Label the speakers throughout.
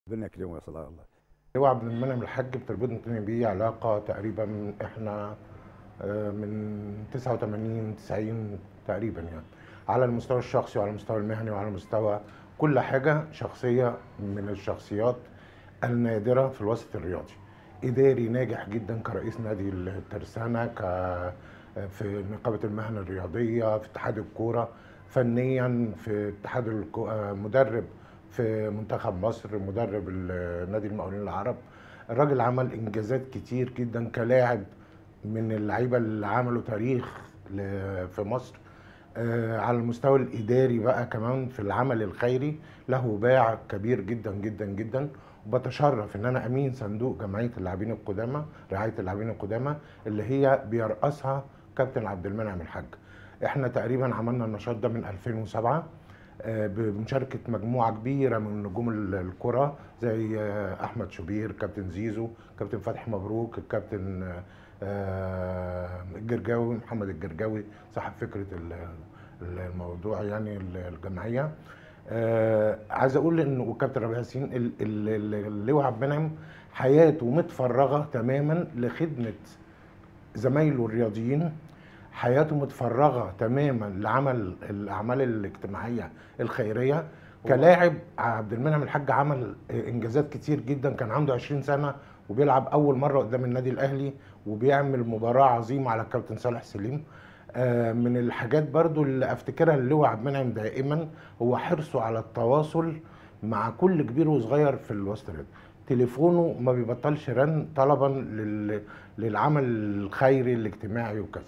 Speaker 1: ربنا يكرمه يا صلاح الله
Speaker 2: لواء عبد المنعم الحاج بتربطني بيه علاقة تقريبا احنا آه، من 89 90 تقريبا يعني على المستوى الشخصي وعلى المستوى المهني وعلى مستوى كل حاجة شخصية من الشخصيات النادرة في الوسط الرياضي إداري ناجح جدا كرئيس نادي الترسانة ك في نقابة المهن الرياضية في اتحاد الكورة فنيا في اتحاد الكو... آه، مدرب في منتخب مصر مدرب ال- نادي المقاولين العرب الراجل عمل انجازات كتير جدا كلاعب من اللعيبه اللي عملوا تاريخ ل- في مصر آه، على المستوى الاداري بقى كمان في العمل الخيري له باع كبير جدا جدا جدا وبتشرف ان انا امين صندوق جمعيه اللاعبين القدامى رعايه اللاعبين القدامى اللي هي بيرأسها كابتن عبد المنعم الحاج احنا تقريبا عملنا النشاط ده من 2007 آه، بمشاركه مجموعه كبيره من نجوم ال- الكره زي آه، احمد شوبير كابتن زيزو كابتن فتحي مبروك الكابتن آه، آه، الجرجاوي محمد الجرجاوي صاحب فكره ال- ال- الموضوع يعني ال- الجمعيه آه، عايز اقول ان وكابتن ربيع ياسين ال- ال- ال- اللواء عبد المنعم حياته متفرغه تماما لخدمه زمايله الرياضيين حياته متفرغه تماما لعمل الاعمال الاجتماعيه الخيريه كلاعب عبد المنعم الحاج عمل انجازات كتير جدا كان عنده 20 سنه وبيلعب اول مره قدام النادي الاهلي وبيعمل مباراه عظيمه على الكابتن صالح سليم آه، من الحاجات برضو اللي افتكرها اللواء عبد المنعم دائما هو حرصه على التواصل مع كل كبير وصغير في الوسط الرياضي تليفونه ما بيبطلش رن طلبا لل... للعمل الخيري الاجتماعي وكذا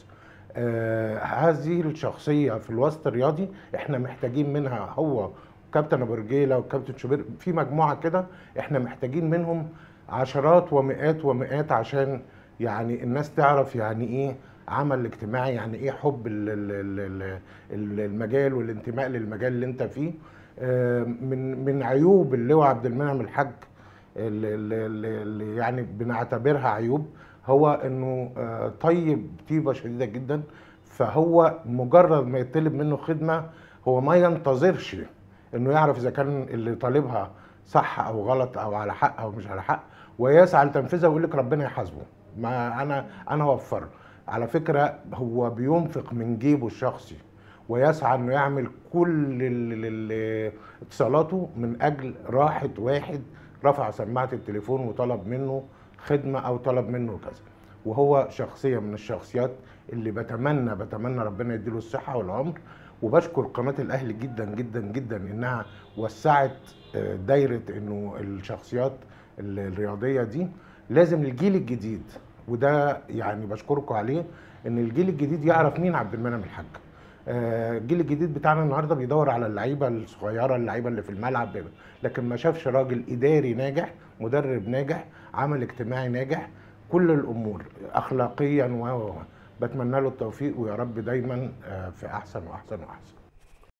Speaker 2: آه هذه الشخصيه في الوسط الرياضي احنا محتاجين منها هو كابتن ابو رجيله وكابتن شوبير في مجموعه كده احنا محتاجين منهم عشرات ومئات ومئات عشان يعني الناس تعرف يعني ايه عمل اجتماعي يعني ايه حب ال- ال- ال- ال- المجال والانتماء للمجال اللي انت فيه آه، من من عيوب اللواء عبد المنعم الحاج اللي, اللي, اللي يعني بنعتبرها عيوب هو انه آه، طيب طيبه شديده جدا فهو مجرد ما يطلب منه خدمه هو ما ينتظرش انه يعرف اذا كان اللي طالبها صح او غلط او على حق او مش على حق ويسعى لتنفيذها ويقول لك ربنا يحاسبه ما انا انا اوفر على فكره هو بينفق من جيبه الشخصي ويسعى انه يعمل كل ال- ال- اتصالاته من اجل راحه واحد رفع سماعه التليفون وطلب منه خدمه او طلب منه كذا وهو شخصيه من الشخصيات اللي بتمنى بتمنى ربنا يديله الصحه والعمر وبشكر قناه الاهلي جدا جدا جدا انها وسعت آه، دايره انه الشخصيات ال- الرياضيه دي لازم الجيل الجديد وده يعني بشكركم عليه ان الجيل الجديد يعرف مين عبد المنعم الحاج آه، الجيل الجديد بتاعنا النهارده بيدور على اللعيبه الصغيره اللعيبه اللي في الملعب لكن ما شافش راجل اداري ناجح مدرب ناجح عمل اجتماعي ناجح كل الامور اخلاقيا و و- و. بتمنى له التوفيق ويا رب دايما آه، في احسن واحسن واحسن